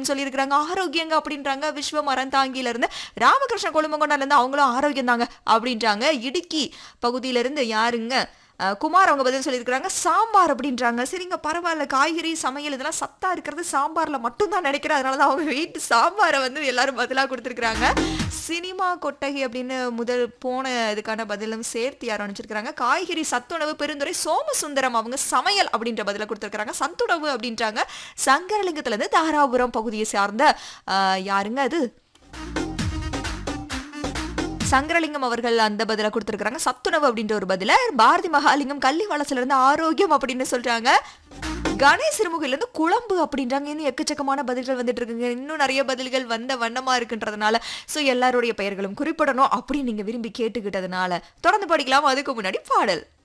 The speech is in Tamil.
அப்படின்னு சொல்லியிருக்கிறாங்க ஆரோக்கியங்க அப்படின்றாங்க விஸ்வம் அறந்தாங்கில இருந்து ராமகிருஷ்ண கொழுமங்கொண்டால இருந்து அவங்களும் ஆரோக்கியம் தாங்க அப்படின்றாங்க இடுக்கி பகுதியில இருந்து யாருங்க அஹ், குமார் அவங்க பதில் சொல்லியிருக்கிறாங்க சாம்பார் அப்படின்றாங்க சரிங்க பரவாயில்ல காய்கறி சமையல் இதெல்லாம் சத்தா இருக்கிறது சாம்பார்ல மட்டும்தான் நினைக்கிறேன் அதனால தான் அவங்க வீட்டு சாம்பாரை வந்து எல்லாரும் பதிலாக கொடுத்துருக்காங்க சினிமா கொட்டகை அப்படின்னு முதல் போன இதுக்கான பதிலும் சேர்த்து யாரும் அனுப்பிச்சிருக்காங்க காய்கறி சத்துணவு பெருந்துறை சோமசுந்தரம் அவங்க சமையல் அப்படின்ற பதில கொடுத்துருக்காங்க சத்துணவு அப்படின்றாங்க சங்கரலிங்கத்துல இருந்து தாராபுரம் பகுதியை சார்ந்த அஹ், யாருங்க அது சங்கரலிங்கம் அவர்கள் அந்த பதில கொடுத்துருக்காங்க சத்துணவு அப்படின்ற ஒரு பதில பாரதி மகாலிங்கம் கள்ளி வளசுல இருந்து ஆரோக்கியம் அப்படின்னு சொல்றாங்க கணேஷ் சிறுமுகையில இருந்து குழம்பு அப்படின்றாங்க இன்னும் எக்கச்சக்கமான பதில்கள் வந்துட்டு இருக்குங்க இன்னும் நிறைய பதில்கள் வந்த வண்ணமா இருக்குன்றதுனால சோ எல்லாருடைய பெயர்களும் குறிப்பிடணும் அப்படின்னு நீங்க விரும்பி கேட்டுக்கிட்டதுனால தொடர்ந்து படிக்கலாம் அதுக்கு முன்னாடி பாடல்